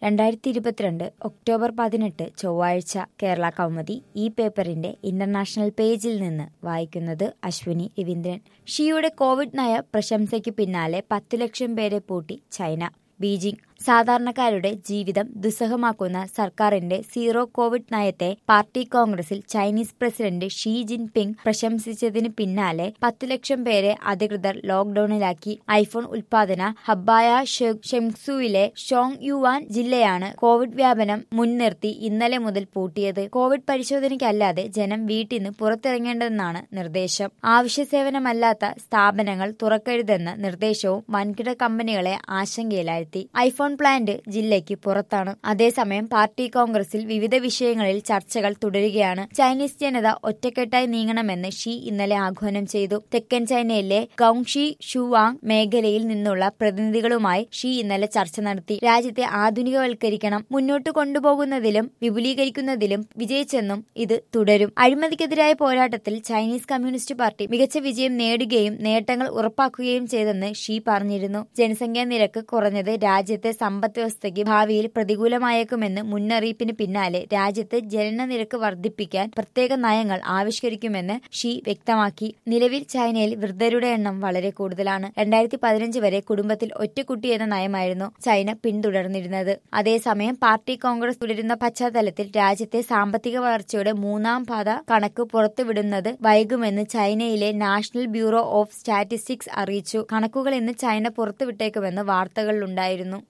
രണ്ടായിരത്തി ഇരുപത്തിരണ്ട് ഒക്ടോബർ പതിനെട്ട് ചൊവ്വാഴ്ച കേരള കൗമുദി ഈ പേപ്പറിന്റെ ഇന്റർനാഷണൽ പേജിൽ നിന്ന് വായിക്കുന്നത് അശ്വിനി രവീന്ദ്രൻ ഷിയുടെ കോവിഡ് നയ പ്രശംസയ്ക്ക് പിന്നാലെ പത്ത് ലക്ഷം പേരെ പൂട്ടി ചൈന ബീജിംഗ് സാധാരണക്കാരുടെ ജീവിതം ദുസ്സഹമാക്കുന്ന സർക്കാരിന്റെ സീറോ കോവിഡ് നയത്തെ പാർട്ടി കോൺഗ്രസിൽ ചൈനീസ് പ്രസിഡന്റ് ഷീ ജിൻപിങ് പ്രശംസിച്ചതിന് പിന്നാലെ പത്ത് ലക്ഷം പേരെ അധികൃതർ ലോക്ഡൌണിലാക്കി ഐഫോൺ ഉൽപാദന ഹബ്ബായ ഷെങ്സുവിലെ ഷോങ് യുവാൻ ജില്ലയാണ് കോവിഡ് വ്യാപനം മുൻനിർത്തി ഇന്നലെ മുതൽ പൂട്ടിയത് കോവിഡ് പരിശോധനയ്ക്കല്ലാതെ ജനം വീട്ടിൽ നിന്ന് പുറത്തിറങ്ങേണ്ടതെന്നാണ് നിർദ്ദേശം ആവശ്യ സേവനമല്ലാത്ത സ്ഥാപനങ്ങൾ തുറക്കരുതെന്ന നിർദ്ദേശവും വൻകിട കമ്പനികളെ ആശങ്കയിലാഴ്ത്തി ഐഫോൺ പ്ലാന്റ് ജില്ലയ്ക്ക് പുറത്താണ് അതേസമയം പാർട്ടി കോൺഗ്രസിൽ വിവിധ വിഷയങ്ങളിൽ ചർച്ചകൾ തുടരുകയാണ് ചൈനീസ് ജനത ഒറ്റക്കെട്ടായി നീങ്ങണമെന്ന് ഷീ ഇന്നലെ ആഹ്വാനം ചെയ്തു തെക്കൻ ചൈനയിലെ ഗൌഷി ഷുവാങ് മേഖലയിൽ നിന്നുള്ള പ്രതിനിധികളുമായി ഷീ ഇന്നലെ ചർച്ച നടത്തി രാജ്യത്തെ ആധുനികവൽക്കരിക്കണം മുന്നോട്ട് കൊണ്ടുപോകുന്നതിലും വിപുലീകരിക്കുന്നതിലും വിജയിച്ചെന്നും ഇത് തുടരും അഴിമതിക്കെതിരായ പോരാട്ടത്തിൽ ചൈനീസ് കമ്മ്യൂണിസ്റ്റ് പാർട്ടി മികച്ച വിജയം നേടുകയും നേട്ടങ്ങൾ ഉറപ്പാക്കുകയും ചെയ്തെന്ന് ഷീ പറഞ്ഞിരുന്നു ജനസംഖ്യാ നിരക്ക് കുറഞ്ഞത് രാജ്യത്തെ സമ്പദ് വ്യവസ്ഥയ്ക്ക് ഭാവിയിൽ പ്രതികൂലമായേക്കുമെന്ന് മുന്നറിയിപ്പിന് പിന്നാലെ രാജ്യത്ത് ജനനനിരക്ക് വർദ്ധിപ്പിക്കാൻ പ്രത്യേക നയങ്ങൾ ആവിഷ്കരിക്കുമെന്ന് ഷീ വ്യക്തമാക്കി നിലവിൽ ചൈനയിൽ വൃദ്ധരുടെ എണ്ണം വളരെ കൂടുതലാണ് രണ്ടായിരത്തി പതിനഞ്ച് വരെ കുടുംബത്തിൽ ഒറ്റക്കുട്ടി എന്ന നയമായിരുന്നു ചൈന പിന്തുടർന്നിരുന്നത് അതേസമയം പാർട്ടി കോൺഗ്രസ് തുടരുന്ന പശ്ചാത്തലത്തിൽ രാജ്യത്തെ സാമ്പത്തിക വളർച്ചയുടെ മൂന്നാം പാത കണക്ക് പുറത്തുവിടുന്നത് വൈകുമെന്ന് ചൈനയിലെ നാഷണൽ ബ്യൂറോ ഓഫ് സ്റ്റാറ്റിസ്റ്റിക്സ് അറിയിച്ചു കണക്കുകൾ ഇന്ന് ചൈന പുറത്തുവിട്ടേക്കുമെന്ന് വാർത്തകളിലുണ്ടായിരുന്നു